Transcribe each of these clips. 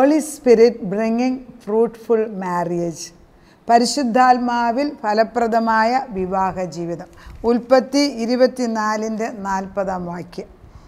Holy spirit bringing fruitful marriage പരിശുദ്ധാത്മാവിൽ ഫലപ്രദമായ വിവാഹ ജീവിതം ഉൽപ്പത്തി ഇരുപത്തിനാലിൻ്റെ നാൽപ്പതാം വാക്യം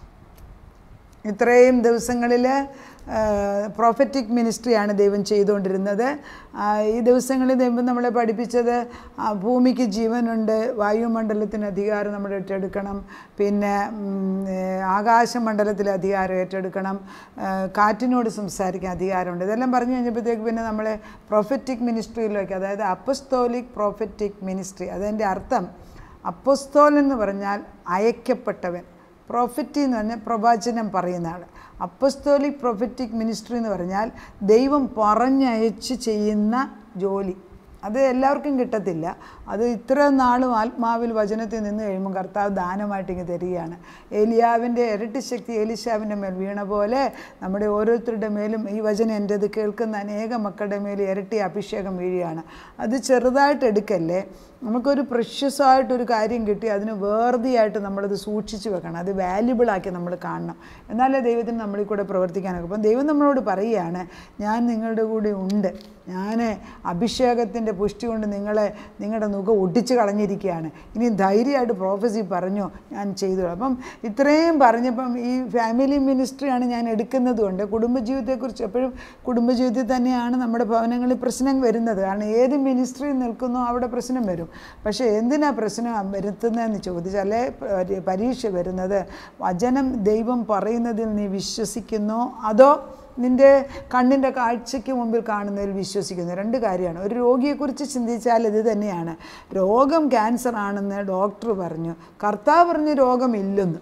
ഇത്രയും ദിവസങ്ങളിൽ പ്രോഫറ്റിക് മിനിസ്ട്രിയാണ് ദൈവം ചെയ്തുകൊണ്ടിരുന്നത് ആ, ഈ ദിവസങ്ങളിൽ ദൈവം നമ്മളെ പഠിപ്പിച്ചത് ആ, ഭൂമിക്ക് ജീവനുണ്ട് വായുമണ്ഡലത്തിന് അധികാരം നമ്മൾ ഏറ്റെടുക്കണം പിന്നെ ഉം, ഏ, ആകാശമണ്ഡലത്തിൽ അധികാരം ഏറ്റെടുക്കണം ആ, കാറ്റിനോട് സംസാരിക്കാൻ അധികാരമുണ്ട് ഇതെല്ലാം പറഞ്ഞു കഴിഞ്ഞപ്പോഴത്തേക്ക് പിന്നെ നമ്മളെ പ്രോഫറ്റിക് മിനിസ്ട്രിയിലേക്ക് അതായത് അപ്പസ്തോലിക് പ്രോഫറ്റിക് മിനിസ്ട്രി അതിൻ്റെ അർത്ഥം അപ്പസ്തോൽ എന്ന് പറഞ്ഞാൽ അയക്കപ്പെട്ടവൻ പ്രോഫറ്റി എന്ന് പറഞ്ഞാൽ പ്രവചനം പറയുന്ന ആൾ അപ്പസ്തോലിക് പ്രൊഫറ്റിക് മിനിസ്ട്രി എന്ന് പറഞ്ഞാൽ ദൈവം പറഞ്ഞയച്ച് ചെയ്യുന്ന ജോലി അത് എല്ലാവർക്കും കിട്ടത്തില്ല അത് ഇത്ര നാളും ആത്മാവിൽ വചനത്തിൽ നിന്ന് കഴിയുമ്പോൾ കർത്താവ് ദാനമായിട്ട് ഇങ്ങ് തരികയാണ് ഏലിയാവിൻ്റെ ഇരട്ടി ശക്തി ഏലിശാവിൻ്റെ മേൽ വീണ പോലെ നമ്മുടെ ഓരോരുത്തരുടെ മേലും ഈ വചനം എൻ്റെത് കേൾക്കുന്ന അനേക മക്കളുടെ മേൽ ഇരട്ടി അഭിഷേകം വീഴുകയാണ് അത് ചെറുതായിട്ട് എടുക്കല്ലേ നമുക്കൊരു പ്രഷ്യസായിട്ടൊരു കാര്യം കിട്ടി അതിന് വേർതിയായിട്ട് നമ്മളത് സൂക്ഷിച്ച് വെക്കണം അത് വാല്യുബിളാക്കി നമ്മൾ കാണണം എന്നാലേ ദൈവത്തിന് നമ്മളിൽ കൂടെ പ്രവർത്തിക്കാനൊക്കെ അപ്പം ദൈവം നമ്മളോട് പറയുകയാണ് ഞാൻ നിങ്ങളുടെ കൂടെ ഉണ്ട് ഞാൻ അഭിഷേകത്തിൻ്റെ പുഷ്ടി കൊണ്ട് നിങ്ങളെ നിങ്ങളുടെ മുഖം ഒട്ടിച്ച് കളഞ്ഞിരിക്കുകയാണ് ഇനി ധൈര്യമായിട്ട് പ്രോഫസി പറഞ്ഞു ഞാൻ ചെയ്തു അപ്പം ഇത്രയും പറഞ്ഞപ്പം ഈ ഫാമിലി മിനിസ്ട്രിയാണ് ഞാൻ എടുക്കുന്നത് കൊണ്ട് കുടുംബജീവിതത്തെക്കുറിച്ച് എപ്പോഴും കുടുംബജീവിതത്തിൽ തന്നെയാണ് നമ്മുടെ ഭവനങ്ങളിൽ പ്രശ്നം വരുന്നത് കാരണം ഏത് മിനിസ്ട്രിയിൽ നിൽക്കുന്നോ അവിടെ പ്രശ്നം വരും പക്ഷേ എന്തിനാ പ്രശ്നം വരുത്തുന്നതെന്ന് ചോദിച്ചാലേ പരി- പരീക്ഷ വരുന്നത് വചനം ദൈവം പറയുന്നതിൽ നീ വിശ്വസിക്കുന്നോ അതോ നിൻ്റെ കണ്ണിൻ്റെ കാഴ്ചയ്ക്ക് മുമ്പിൽ കാണുന്നതിൽ വിശ്വസിക്കുന്നു രണ്ട് കാര്യമാണ് ഒരു രോഗിയെക്കുറിച്ച് ചിന്തിച്ചാൽ ഇത് തന്നെയാണ് രോഗം ക്യാൻസർ ആണെന്ന് ഡോക്ടർ പറഞ്ഞു കർത്താവ് പറഞ്ഞു രോഗമില്ലെന്ന്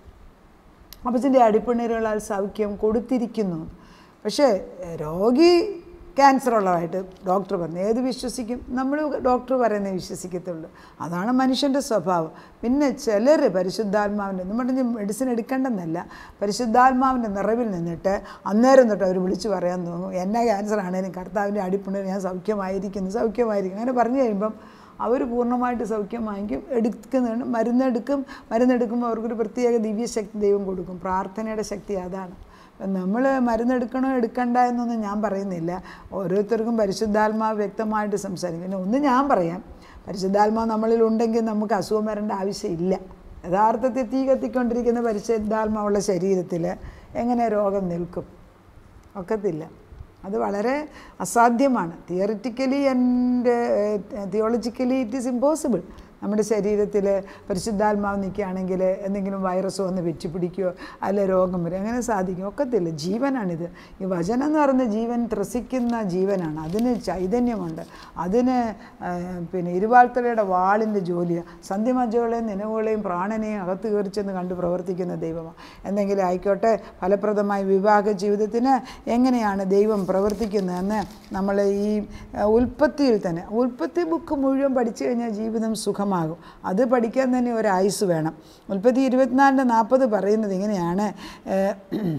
അപ്പച്ചൻ്റെ അടിപ്പിണരുകളാൽ സൗഖ്യം കൊടുത്തിരിക്കുന്നു പക്ഷേ രോഗി ക്യാൻസർ ഉള്ളതായിട്ട് ഡോക്ടർ പറഞ്ഞു ഏത് വിശ്വസിക്കും നമ്മൾ ഡോക്ടർ പറയുന്നത് വിശ്വസിക്കത്തുള്ളൂ അതാണ് മനുഷ്യൻ്റെ സ്വഭാവം പിന്നെ ചിലർ പരിശുദ്ധാത്മാവിൻ്റെ എന്ന് പറഞ്ഞ് മെഡിസിൻ എടുക്കേണ്ടെന്നല്ല പരിശുദ്ധാത്മാവിൻ്റെ നിറവിൽ നിന്നിട്ട് അന്നേരം തൊട്ട് അവർ വിളിച്ചു പറയാൻ തോന്നും എന്നെ ക്യാൻസർ ആണേലും കർത്താവിൻ്റെ അടിപ്പിണർ ഞാൻ സൗഖ്യമായിരിക്കുന്നു സൗഖ്യമായിരിക്കും അങ്ങനെ പറഞ്ഞു കഴിയുമ്പം അവർ പൂർണ്ണമായിട്ട് സൗഖ്യം വാങ്ങിക്കും എടുക്കുന്നുണ്ട് മരുന്നെടുക്കും മരുന്നെടുക്കുമ്പോൾ അവർക്കൊരു പ്രത്യേക ദിവ്യശക്തി ദൈവം കൊടുക്കും പ്രാർത്ഥനയുടെ ശക്തി അതാണ് നമ്മൾ മരുന്നെടുക്കണോ എടുക്കണ്ട എന്നൊന്നും ഞാൻ പറയുന്നില്ല ഓരോരുത്തർക്കും പരിശുദ്ധാത്മാവ് വ്യക്തമായിട്ട് സംസാരിക്കും പിന്നെ ഒന്ന് ഞാൻ പറയാം പരിശുദ്ധാത്മാവ് നമ്മളിൽ ഉണ്ടെങ്കിൽ നമുക്ക് അസുഖം വരേണ്ട ആവശ്യമില്ല യഥാർത്ഥത്തിൽ തീ കത്തിക്കൊണ്ടിരിക്കുന്ന പരിശുദ്ധാത്മാവുള്ള ശരീരത്തിൽ എങ്ങനെ രോഗം നിൽക്കും ഒക്കത്തില്ല അത് വളരെ അസാധ്യമാണ് theoretically and theologically it is impossible നമ്മുടെ ശരീരത്തിൽ പരിശുദ്ധാത്മാവ് നിൽക്കുകയാണെങ്കിൽ എന്തെങ്കിലും വൈറസ് വന്ന് വെച്ച് പിടിക്കുകയോ അല്ല രോഗം വരും അങ്ങനെ സാധിക്കും ഒക്കത്തില്ല ജീവനാണിത് ഈ വചനം എന്ന് പറയുന്ന ജീവൻ ത്രസിക്കുന്ന ജീവനാണ് അതിന് ചൈതന്യമുണ്ട് അതിന് ആ, പിന്നെ ഇരുവാൾത്തലയുടെ വാളിൻ്റെ ജോലിയാണ് സന്ധ്യമജ്ജകളെയും നിലവുകളെയും പ്രാണനെയും അകത്ത് കയറി ചെന്ന് കണ്ട് പ്രവർത്തിക്കുന്ന ദൈവമാണ് എന്തെങ്കിലും ആയിക്കോട്ടെ ഫലപ്രദമായ വിവാഹ ജീവിതത്തിന് എങ്ങനെയാണ് ദൈവം പ്രവർത്തിക്കുന്നതെന്ന് നമ്മൾ ഈ ആ, ഉൽപ്പത്തിയിൽ തന്നെ ഉൽപ്പത്തി ബുക്ക് മുഴുവൻ പഠിച്ചു കഴിഞ്ഞാൽ ജീവിതം സുഖമാകും അത് പഠിക്കാൻ തന്നെ ഒരു ആയുസ് വേണം ഉൽപ്പത്തി ഇരുപത്തിനാലിൻ്റെ നാൽപ്പത് പറയുന്നത് ഇങ്ങനെയാണ് ഏഹ്,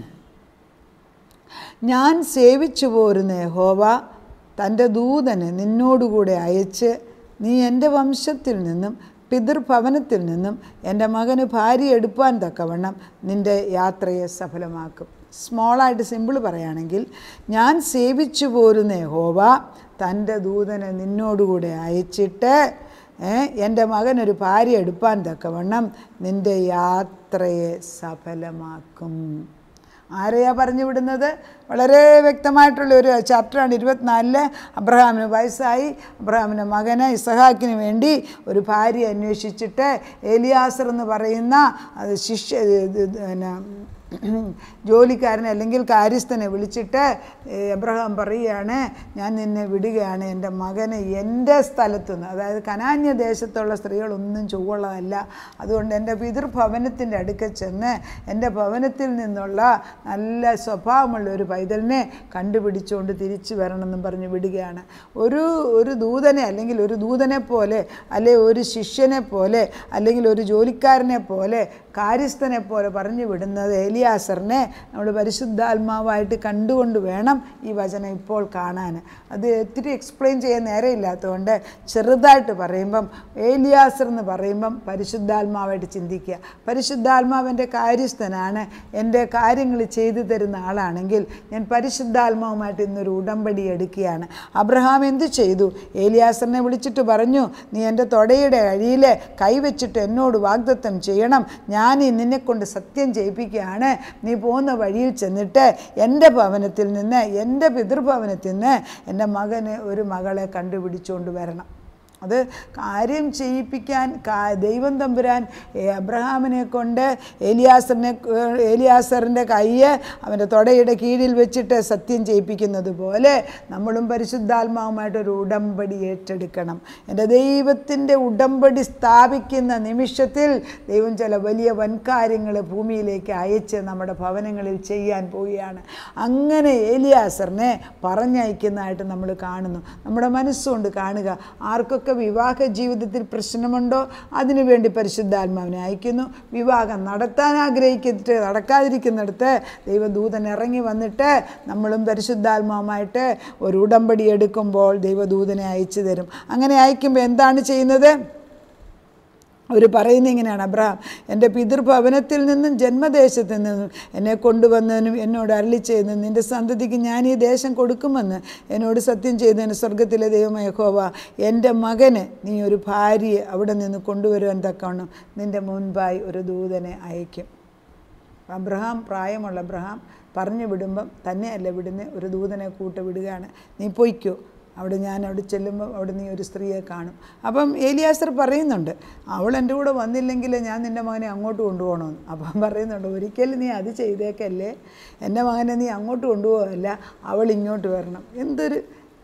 ഞാൻ സേവിച്ചു പോരുന്ന യഹോവ തൻ്റെ ദൂതനെ നിന്നോടുകൂടെ അയച്ച് നീ എൻ്റെ വംശത്തിൽ നിന്നും പിതൃഭവനത്തിൽ നിന്നും എൻ്റെ മകന് ഭാര്യ എടുപ്പാൻ തക്കവണ്ണം നിൻ്റെ യാത്രയെ സഫലമാക്കും സ്മോളായിട്ട് സിമ്പിൾ പറയുകയാണെങ്കിൽ ഞാൻ സേവിച്ചു പോരുന്ന യഹോവ തൻ്റെ ദൂതനെ നിന്നോടുകൂടെ അയച്ചിട്ട് ഏ, എൻ്റെ മകനൊരു ഭാര്യ എടുപ്പാൻ തക്കവണ്ണം നിൻ്റെ യാത്രയെ സഫലമാക്കും ആരെയാ പറഞ്ഞു വിടുന്നത് വളരെ വ്യക്തമായിട്ടുള്ള ഒരു ചാപ്റ്ററാണ് ഇരുപത്തിനാലില് അബ്രഹാമിന് വയസ്സായി അബ്രഹാമിൻ്റെ മകന് ഇസഹാക്കിന് വേണ്ടി ഒരു ഭാര്യ അന്വേഷിച്ചിട്ട് ഏലിയാസർ എന്ന് പറയുന്ന അത് ശിഷ്യ ഇത് ഇത് പിന്നെ ജോലിക്കാരനെ അല്ലെങ്കിൽ കാര്യസ്ഥനെ വിളിച്ചിട്ട് ഏ, എബ്രഹാം പറയുകയാണ് ഞാൻ നിന്നെ വിടുകയാണ് എൻ്റെ മകന് എൻ്റെ സ്ഥലത്തുനിന്ന് അതായത് കനാന്യ ദേശത്തുള്ള സ്ത്രീകളൊന്നും ചൊവ്വുള്ളതല്ല അതുകൊണ്ട് എൻ്റെ പിതൃഭവനത്തിൻ്റെ അടുക്കൽ ചെന്ന് എൻ്റെ ഭവനത്തിൽ നിന്നുള്ള നല്ല സ്വഭാവമുള്ള ഒരു പൈതലിനെ കണ്ടുപിടിച്ചുകൊണ്ട് തിരിച്ചു വരണമെന്നും പറഞ്ഞ് വിടുകയാണ് ഒരു ഒരു ദൂതനെ അല്ലെങ്കിൽ ഒരു ദൂതനെ പോലെ അല്ലെ ഒരു ശിഷ്യനെ പോലെ അല്ലെങ്കിൽ ഒരു ജോലിക്കാരനെ പോലെ കാര്യസ്ഥനെ പോലെ പറഞ്ഞു വിടുന്നത് ഏലിയാസറിനെ നമ്മൾ പരിശുദ്ധാത്മാവായിട്ട് കണ്ടുകൊണ്ട് വേണം ഈ വചനം ഇപ്പോൾ കാണാൻ അത് ഒത്തിരി എക്സ്പ്ലെയിൻ ചെയ്യാൻ നേരമില്ലാത്തതുകൊണ്ട് ചെറുതായിട്ട് പറയുമ്പം ഏലിയാസർ എന്ന് പറയുമ്പം പരിശുദ്ധാത്മാവായിട്ട് ചിന്തിക്കുക പരിശുദ്ധാത്മാവിൻ്റെ കാര്യസ്ഥനാണ് എൻ്റെ കാര്യങ്ങൾ ചെയ്തു തരുന്ന ആളാണെങ്കിൽ ഞാൻ പരിശുദ്ധാത്മാവുമായിട്ട് ഇന്നൊരു ഉടമ്പടി എടുക്കുകയാണ് അബ്രഹാം എന്തു ചെയ്തു ഏലിയാസറിനെ വിളിച്ചിട്ട് പറഞ്ഞു നീ എൻ്റെ തൊടയുടെ അഴിയിൽ കൈവച്ചിട്ട് എന്നോട് വാഗ്ദത്തം ചെയ്യണം ഞാൻ ഈ നിന്നെ കൊണ്ട് സത്യം ചെയ്യിപ്പിക്കുകയാണ് നീ പോകുന്ന വഴിയിൽ ചെന്നിട്ട് എൻ്റെ ഭവനത്തിൽ നിന്ന് എൻ്റെ പിതൃഭവനത്തിൽ നിന്ന് എൻ്റെ മകന് ഒരു മകളെ കണ്ടുപിടിച്ചുകൊണ്ട് വരണം അത് കാര്യം ചെയ്യിപ്പിക്കാൻ കാ- ദൈവം തമ്പുരാൻ ഏ, അബ്രഹാമിനെ കൊണ്ട് ഏലിയാസറിനെ ഏലിയാസറിൻ്റെ കയ്യ് അവൻ്റെ തൊടയുടെ കീഴിൽ വെച്ചിട്ട് സത്യം ചെയ്യിപ്പിക്കുന്നത് പോലെ നമ്മളും പരിശുദ്ധാത്മാവുമായിട്ടൊരു ഉടമ്പടി ഏറ്റെടുക്കണം എൻ്റെ ദൈവത്തിൻ്റെ ഉടമ്പടി സ്ഥാപിക്കുന്ന നിമിഷത്തിൽ ദൈവം ചില വലിയ വൻകാര്യങ്ങൾ ഭൂമിയിലേക്ക് അയച്ച് നമ്മുടെ ഭവനങ്ങളിൽ ചെയ്യാൻ പോവുകയാണ് അങ്ങനെ ഏലിയാസറിനെ പറഞ്ഞയക്കുന്നതായിട്ട് നമ്മൾ കാണുന്നു നമ്മുടെ മനസ്സുകൊണ്ട് കാണുക ആർക്കൊക്കെ വിവാഹ ജീവിതത്തിൽ പ്രശ്നമുണ്ടോ അതിനുവേണ്ടി പരിശുദ്ധാത്മാവിനെ അയക്കുന്നു വിവാഹം നടത്താൻ ആഗ്രഹിച്ചിട്ട് നടക്കാതിരിക്കുന്നിടത്ത് ദൈവദൂതൻ ഇറങ്ങി വന്നിട്ട് നമ്മളും പരിശുദ്ധാത്മാവുമായിട്ട് ഒരു ഉടമ്പടി എടുക്കുമ്പോൾ ദൈവദൂതനെ അയച്ചു തരും അങ്ങനെ അയക്കുമ്പോൾ എന്താണ് ചെയ്യുന്നത് അവർ പറയുന്നത് ഇങ്ങനെയാണ് അബ്രഹാം എൻ്റെ പിതൃഭവനത്തിൽ നിന്നും ജന്മദേശത്തിൽ നിന്നും എന്നെ കൊണ്ടുവന്നതിനും എന്നോട് അരളി ചെയ്തതിനും നിൻ്റെ സന്തതിക്ക് ഞാൻ ഈ ദേശം കൊടുക്കുമെന്ന് എന്നോട് സത്യം ചെയ്തതിന് സ്വർഗത്തിലെ ദൈവമായ യഹോവ എൻ്റെ മകന് നീ ഒരു ഭാര്യയെ അവിടെ നിന്ന് കൊണ്ടുവരുവാൻ തക്കവണ്ണം നിൻ്റെ മുൻപായി ഒരു ദൂതനെ അയക്കും അബ്രഹാം പ്രായമുള്ള അബ്രഹാം പറഞ്ഞു വിടുമ്പം തന്നെയല്ല വിടുന്ന ഒരു ദൂതനെ കൂട്ട് വിടുകയാണ് നീ പൊയ്ക്കോ അവിടെ ഞാൻ അവിടെ ചെല്ലുമ്പോൾ അവിടെ നീ ഒരു സ്ത്രീയെ കാണും അപ്പം ഏലിയാസർ പറയുന്നുണ്ട് അവൾ എൻ്റെ കൂടെ വന്നില്ലെങ്കിൽ ഞാൻ നിൻ്റെ മകനെ അങ്ങോട്ട് കൊണ്ടുപോകണമെന്ന് അപ്പം പറയുന്നുണ്ട് ഒരിക്കലും നീ അത് ചെയ്തേക്കല്ലേ എൻ്റെ മകനെ നീ അങ്ങോട്ട് കൊണ്ടുപോകല്ല അവൾ ഇങ്ങോട്ട് വരണം എന്തൊരു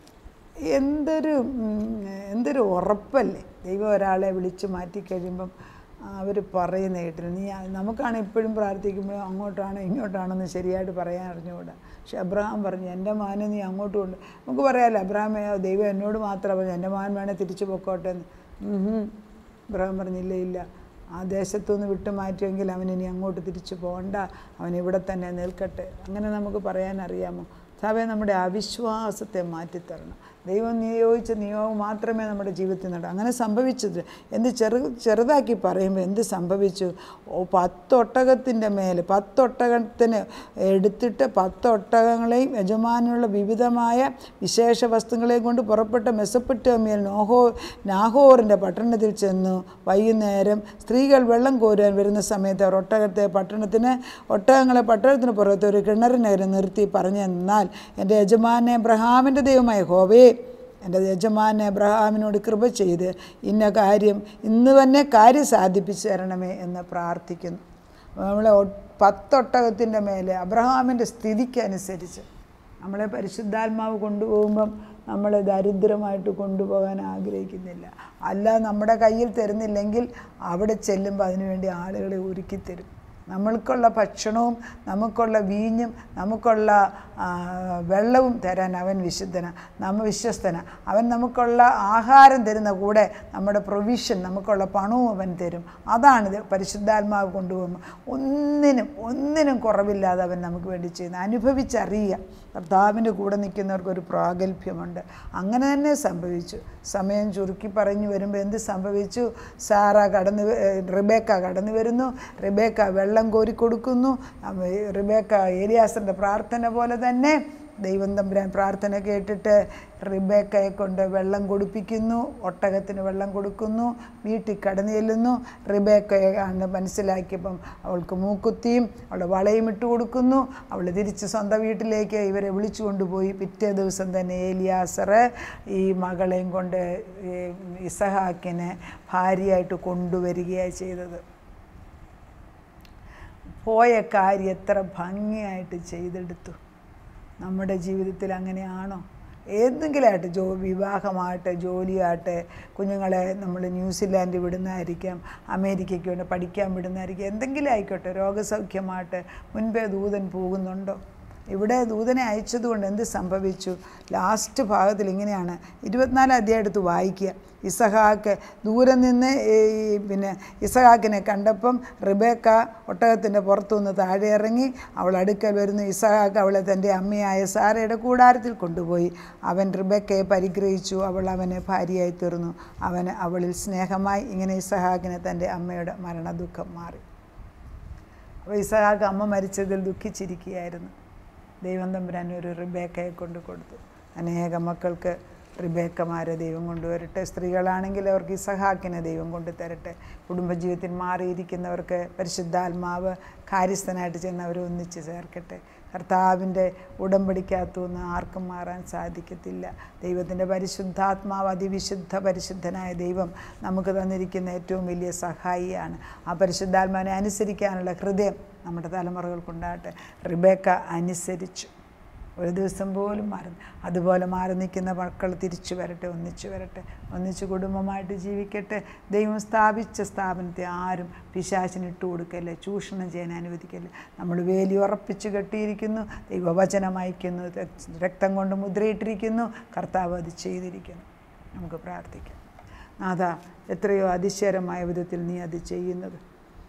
എന്തൊരു ഉം, എന്തൊരു ഉറപ്പല്ലേ ദൈവം ഒരാളെ വിളിച്ച് മാറ്റി കഴിയുമ്പം അവർ പറയുന്ന കേട്ടില്ല നീ നമുക്കാണ് ഇപ്പോഴും പ്രാർത്ഥിക്കുമ്പോൾ അങ്ങോട്ടാണോ ഇങ്ങോട്ടാണെന്ന് ശരിയായിട്ട് പറയാൻ അറിഞ്ഞുകൂടാ പക്ഷെ അബ്രഹാം പറഞ്ഞു എൻ്റെ മകനെ നീ അങ്ങോട്ട് കൊണ്ട് നമുക്ക് പറയാമല്ലോ അബ്രഹാമേ ദൈവം എന്നോട് മാത്രമേ പറഞ്ഞു എൻ്റെ മകൻ വേണേൽ തിരിച്ചു പൊക്കോട്ടെ എന്ന് ഉം ഹും. അബ്രഹാം പറഞ്ഞില്ല ഇല്ല ആ ദേശത്തുനിന്ന് വിട്ടു മാറ്റിയെങ്കിൽ അവൻ ഇനി അങ്ങോട്ട് തിരിച്ചു പോകണ്ട അവൻ ഇവിടെ തന്നെ നിൽക്കട്ടെ അങ്ങനെ നമുക്ക് പറയാൻ അറിയാമോ സഭയെ നമ്മുടെ അവിശ്വാസത്തെ മാറ്റിത്തരണം ദൈവം നിയോഗിച്ച നിയോഗം മാത്രമേ നമ്മുടെ ജീവിതത്തിൽ നടൂ അങ്ങനെ സംഭവിച്ചത് എന്ത് ചെറു ചെറുതാക്കി പറയുമ്പോൾ എന്ത് സംഭവിച്ചു ഓ പത്തൊട്ടകത്തിൻ്റെ മേലെ പത്തൊട്ടകത്തിന് എടുത്തിട്ട് പത്തൊട്ടകങ്ങളെയും യജമാനുള്ള വിവിധമായ വിശേഷ വസ്തുക്കളെയും കൊണ്ട് പുറപ്പെട്ട മെസ്സപ്പെട്ടോമിയൽ നോഹോ നാഹോറിൻ്റെ പട്ടണത്തിൽ ചെന്നു വൈകുന്നേരം സ്ത്രീകൾ വെള്ളം കോരുവാൻ വരുന്ന സമയത്ത് അവർ ഒട്ടകത്തെ പട്ടണത്തിന് ഒട്ടകങ്ങളെ പട്ടണത്തിന് പുറത്ത് ഒരു കിണറിനകരെ നിർത്തി പറഞ്ഞെന്നാൽ എൻ്റെ യജമാനെ അബ്രഹാമിൻ്റെ ദൈവമായ ഹോവേ എൻ്റെ യജമാനെ അബ്രഹാമിനോട് കൃപ ചെയ്ത് ഇന്ന കാര്യം ഇന്ന് തന്നെ കാര്യം സാധിപ്പിച്ചു തരണമേ എന്ന് പ്രാർത്ഥിക്കുന്നു നമ്മളെ ഒ- പത്തൊട്ടകത്തിൻ്റെ മേലെ അബ്രഹാമിൻ്റെ സ്ഥിതിക്കനുസരിച്ച് നമ്മളെ പരിശുദ്ധാത്മാവ് കൊണ്ടുപോകുമ്പം നമ്മളെ ദരിദ്രമായിട്ട് കൊണ്ടുപോകാൻ ആഗ്രഹിക്കുന്നില്ല അല്ല നമ്മുടെ കയ്യിൽ തരുന്നില്ലെങ്കിൽ അവിടെ ചെല്ലുമ്പോൾ അതിനുവേണ്ടി ആളുകളെ ഒരുക്കി തരും നമ്മൾക്കുള്ള ഭക്ഷണവും നമുക്കുള്ള വീഞ്ഞും നമുക്കുള്ള ആ, വെള്ളവും തരാൻ അവൻ വിശുദ്ധന നമ്മ വിശ്വസ്തന അവൻ നമുക്കുള്ള ആഹാരം തരുന്ന കൂടെ നമ്മുടെ പ്രൊവിഷൻ നമുക്കുള്ള പണവും അവൻ തരും അതാണിത് പരിശുദ്ധാത്മാവ് കൊണ്ടുപോകുമ്പോൾ ഒന്നിനും ഒന്നിനും കുറവില്ലാതെ അവൻ നമുക്ക് വേണ്ടി ചെയ്യുന്നത് അനുഭവിച്ചറിയുക കർത്താവിൻ്റെ കൂടെ നിൽക്കുന്നവർക്ക് ഒരു പ്രാഗൽഭ്യമുണ്ട് അങ്ങനെ തന്നെ സംഭവിച്ചു സമയം ചുരുക്കി പറഞ്ഞു വരുമ്പോൾ എന്ത് സംഭവിച്ചു സാറ കടന്നു വ- ഏ, റിബേക്ക കടന്നു വരുന്നു റിബേക്ക വെള്ളം കോരി കൊടുക്കുന്നു അവ- റിബേക്ക ഏലിയാസിൻ്റെ പ്രാർത്ഥന പോലെ തന്നെ ദൈവം തമ്പുരാൻ പ്രാർത്ഥന കേട്ടിട്ട് റിബേക്കയെ കൊണ്ട് വെള്ളം കൊടുപ്പിക്കുന്നു ഒട്ടകത്തിന് വെള്ളം കൊടുക്കുന്നു വീട്ടിൽ കടന്നു ചെല്ലുന്നു റിബേക്കയെ ആണ് മനസ്സിലാക്കിയപ്പം അവൾക്ക് മൂക്കുത്തിയും അവളുടെ വളയും ഇട്ട് കൊടുക്കുന്നു അവൾ തിരിച്ച് സ്വന്തം വീട്ടിലേക്ക് ഇവരെ വിളിച്ചു കൊണ്ടുപോയി പിറ്റേ ദിവസം തന്നെ ഏലിയാസർ ഈ മകളെയും കൊണ്ട് ഈ ഇസഹാക്കിനെ ഭാര്യയായിട്ട് കൊണ്ടുവരികയാണ് ചെയ്തത് പോയ കാര്യം എത്ര ഭംഗിയായിട്ട് ചെയ്തെടുത്തു നമ്മുടെ ജീവിതത്തിൽ അങ്ങനെയാണോ ഏതെങ്കിലുമായിട്ട് ജോ വിവാഹമാകട്ടെ ജോലിയാകട്ടെ കുഞ്ഞുങ്ങളെ നമ്മൾ ന്യൂസിലാൻഡ് വിടുന്നതായിരിക്കാം അമേരിക്കയ്ക്ക് വേണ്ടി പഠിക്കാൻ വിടുന്നതായിരിക്കും എന്തെങ്കിലും ആയിക്കോട്ടെ രോഗസൗഖ്യമാകട്ടെ മുൻപേ ദൂതൻ പോകുന്നുണ്ടോ ഇവിടെ ദൂതനെ അയച്ചതുകൊണ്ട് എന്ത് സംഭവിച്ചു ലാസ്റ്റ് ഭാഗത്തിൽ ഇങ്ങനെയാണ് ഇരുപത്തിനാല് അധ്യായം എടുത്ത് വായിക്കുക ഇസഹാക്ക് ദൂരെ നിന്ന് ഈ പിന്നെ ഇസഹാക്കിനെ കണ്ടപ്പം റിബേക്ക ഒട്ടകത്തിൻ്റെ പുറത്തുനിന്ന് താഴെ ഇറങ്ങി അവൾ അടുക്കൽ വരുന്നു ഇസഹാക്ക് അവളെ തൻ്റെ അമ്മയായ സാറയുടെ കൂടാരത്തിൽ കൊണ്ടുപോയി അവൻ റിബേക്കയെ പരിഗ്രഹിച്ചു അവൾ അവനെ ഭാര്യയായി തീർന്നു അവന് അവളിൽ സ്നേഹമായി ഇങ്ങനെ ഇസഹാക്കിന് തൻ്റെ അമ്മയുടെ മരണദുഃഖം മാറി അപ്പോൾ ഇസഹാക്ക് അമ്മ മരിച്ചതിൽ ദുഃഖിച്ചിരിക്കുകയായിരുന്നു ദൈവം തമ്പുരാൻ ഒരു റിബേക്കയെ കൊണ്ട് കൊടുത്തു അനേക മക്കൾക്ക് റിബേക്കമാരെ ദൈവം കൊണ്ടുവരട്ടെ സ്ത്രീകളാണെങ്കിൽ അവർക്ക് ഇസഹാക്കിനെ ദൈവം കൊണ്ടു തരട്ടെ കുടുംബജീവിതത്തിൽ മാറിയിരിക്കുന്നവർക്ക് പരിശുദ്ധാത്മാവ് കാര്യസ്ഥനായിട്ട് ചെന്ന് അവരെ ഒന്നിച്ച് ചേർക്കട്ടെ കർത്താവിൻ്റെ ഉടമ്പടിക്കകത്തുനിന്ന് ആർക്കും മാറാൻ സാധിക്കത്തില്ല ദൈവത്തിൻ്റെ പരിശുദ്ധാത്മാവ് അതിവിശുദ്ധ പരിശുദ്ധനായ ദൈവം നമുക്ക് തന്നിരിക്കുന്ന ഏറ്റവും വലിയ സഹായിയാണ് ആ പരിശുദ്ധാത്മാവിനെ അനുസരിക്കാനുള്ള ഹൃദയം നമ്മുടെ തലമുറകൾക്കുണ്ടാകട്ടെ റിബേക്ക അനുസരിച്ചു ഒരു ദിവസം പോലും മാറി അതുപോലെ മാറി നിൽക്കുന്ന മക്കൾ തിരിച്ചു വരട്ടെ ഒന്നിച്ചു വരട്ടെ ഒന്നിച്ച് കുടുംബമായിട്ട് ജീവിക്കട്ടെ ദൈവം സ്ഥാപിച്ച സ്ഥാപനത്തെ ആരും പിശാചിന് ഇട്ട് കൊടുക്കല്ലേ ചൂഷണം ചെയ്യാൻ അനുവദിക്കല്ലേ നമ്മൾ വേലി ഉറപ്പിച്ച് കെട്ടിയിരിക്കുന്നു ദൈവവചനം അയക്കുന്നു രക്തം കൊണ്ട് മുദ്രയിട്ടിരിക്കുന്നു കർത്താവ് അത് ചെയ്തിരിക്കുന്നു നമുക്ക് പ്രാർത്ഥിക്കാം നാഥ എത്രയോ അതിശയരമായ വിധത്തിൽ നീ അത് ചെയ്യുന്നത്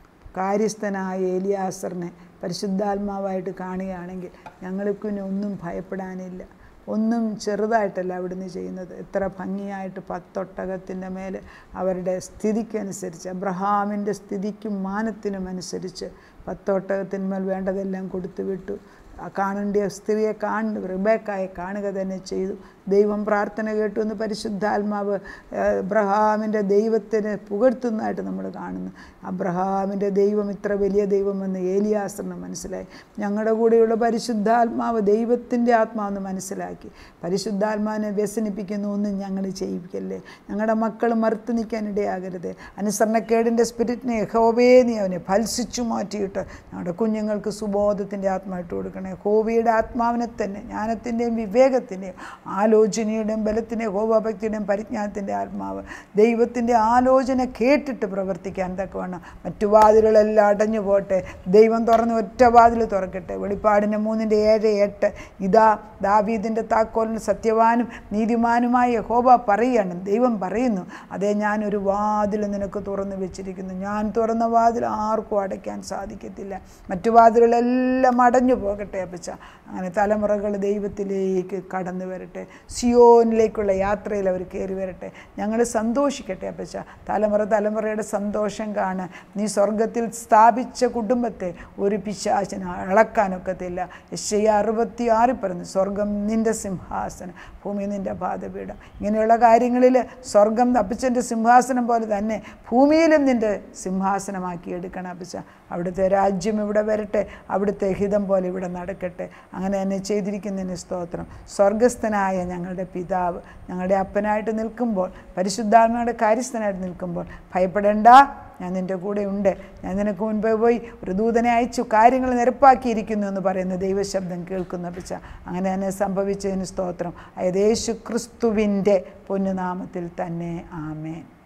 കാര്യസ്ഥനായ ഏലിയാസറിനെ പരിശുദ്ധാത്മാവായിട്ട് കാണുകയാണെങ്കിൽ ഞങ്ങൾക്ക് ഇനി ഒന്നും ഭയപ്പെടാനില്ല ഒന്നും ചെറുതായിട്ടല്ല അവിടുന്ന് ചെയ്യുന്നത് എത്ര ഭംഗിയായിട്ട് പത്തൊട്ടകത്തിൻ്റെ മേൽ അവരുടെ സ്ഥിതിക്കനുസരിച്ച് അബ്രഹാമിൻ്റെ സ്ഥിതിക്കും മാനത്തിനും അനുസരിച്ച് പത്തൊട്ടകത്തിന്മേൽ വേണ്ടതെല്ലാം കൊടുത്തു വിട്ടു ആ കാണേണ്ട സ്ത്രീയെ കാണു റിബേക്കായെ കാണുക തന്നെ ചെയ്തു ദൈവം പ്രാർത്ഥന കേട്ടു എന്ന് പരിശുദ്ധാത്മാവ് അബ്രഹാമിൻ്റെ ദൈവത്തിന് പുകഴ്ത്തുന്നതായിട്ട് നമ്മൾ കാണുന്നു അബ്രഹാമിൻ്റെ ദൈവം ഇത്ര വലിയ ദൈവമെന്ന് ഏലിയാസറിന് മനസ്സിലായി ഞങ്ങളുടെ കൂടെയുള്ള പരിശുദ്ധാത്മാവ് ദൈവത്തിൻ്റെ ആത്മാവെന്ന് മനസ്സിലാക്കി പരിശുദ്ധാത്മാവിനെ വ്യസനിപ്പിക്കുന്ന ഒന്നും ഞങ്ങൾ ചെയ്യിപ്പിക്കല്ലേ ഞങ്ങളുടെ മക്കൾ മറുത്തു നിൽക്കാൻ ഇടയാകരുത് അനുസരണക്കേടിൻ്റെ സ്പിരിറ്റിനെ ഹോവേ നീ അവനെ ഫൽസിച്ചു മാറ്റിയിട്ട് ഞങ്ങളുടെ കുഞ്ഞുങ്ങൾക്ക് സുബോധത്തിൻ്റെ ആത്മായിട്ട് കൊടുക്കണേ ഹോവിയുടെ ആത്മാവിനെ തന്നെ ജ്ഞാനത്തിൻ്റെയും വിവേകത്തിൻ്റെയും ആലോചനയുടെയും ബലത്തിൻ്റെയും ഹോഭഭക്തിയുടെയും പരിജ്ഞാനത്തിൻ്റെ ആത്മാവ് ദൈവത്തിൻ്റെ ആലോചന കേട്ടിട്ട് പ്രവർത്തിക്കാൻ തക്കവണ്ണം മറ്റു വാതിലുകളെല്ലാം അടഞ്ഞു പോട്ടെ ദൈവം തുറന്ന് ഒറ്റ വാതിൽ തുറക്കട്ടെ വെളിപ്പാടിൻ്റെ മൂന്നിൻ്റെ ഏഴ് എട്ട് ഇതാ ദാവീദിൻ്റെ താക്കോലിന് സത്യവാനും നീതിമാനുമായ ഹോബ പറയുകയാണ് ദൈവം പറയുന്നു അതേ ഞാനൊരു വാതിൽ നിനക്ക് തുറന്നു വെച്ചിരിക്കുന്നു ഞാൻ തുറന്ന വാതിൽ ആർക്കും അടയ്ക്കാൻ സാധിക്കത്തില്ല മറ്റു വാതിലുകളെല്ലാം അടഞ്ഞു പോകട്ടെ അപ്പച്ച അങ്ങനെ തലമുറകൾ ദൈവത്തിലേക്ക് കടന്നു വരട്ടെ സിയോനിലേക്കുള്ള യാത്രയിൽ അവർ കയറി വരട്ടെ ഞങ്ങൾ സന്തോഷിക്കട്ടെ അപ്പച്ച തലമുറ തലമുറയുടെ സന്തോഷം കാണാൻ നീ സ്വർഗത്തിൽ സ്ഥാപിച്ച കുടുംബത്തെ ഒരു പിശാചിന് അളക്കാനൊക്കത്തില്ല യശയ്യ അറുപത്തി ആറിൽ പറഞ്ഞു സ്വർഗം നിൻ്റെ സിംഹാസനം ഭൂമി നിൻ്റെ പാദപീഠം ഇങ്ങനെയുള്ള കാര്യങ്ങളിൽ സ്വർഗം അപ്പച്ചൻ്റെ സിംഹാസനം പോലെ തന്നെ ഭൂമിയിലും നിൻ്റെ സിംഹാസനമാക്കി എടുക്കണം അപ്പച്ച അവിടുത്തെ രാജ്യം ഇവിടെ വരട്ടെ അവിടുത്തെ ഹിതം പോലെ ഇവിടെ നടക്കട്ടെ അങ്ങനെ തന്നെ ചെയ്തിരിക്കുന്നതിന് സ്തോത്രം സ്വർഗസ്ഥനായ ഞങ്ങളുടെ പിതാവ് ഞങ്ങളുടെ അപ്പനായിട്ട് നിൽക്കുമ്പോൾ പരിശുദ്ധാത്മയുടെ കാര്യസ്ഥനായിട്ട് നിൽക്കുമ്പോൾ ഭയപ്പെടേണ്ട ഞാൻ നിൻ്റെ കൂടെ ഉണ്ട് ഞാൻ നിനക്ക് മുൻപേ പോയി ഒരു ദൂതനെ അയച്ചു കാര്യങ്ങൾ നിരപ്പാക്കിയിരിക്കുന്നു എന്ന് പറയുന്ന ദൈവശബ്ദം കേൾക്കുന്ന പിച്ച അങ്ങനെ തന്നെ സംഭവിച്ചതിന് സ്തോത്രം അതായത് യേശു ക്രിസ്തുവിൻ്റെ പൊന്നുനാമത്തിൽ തന്നെ ആമേൻ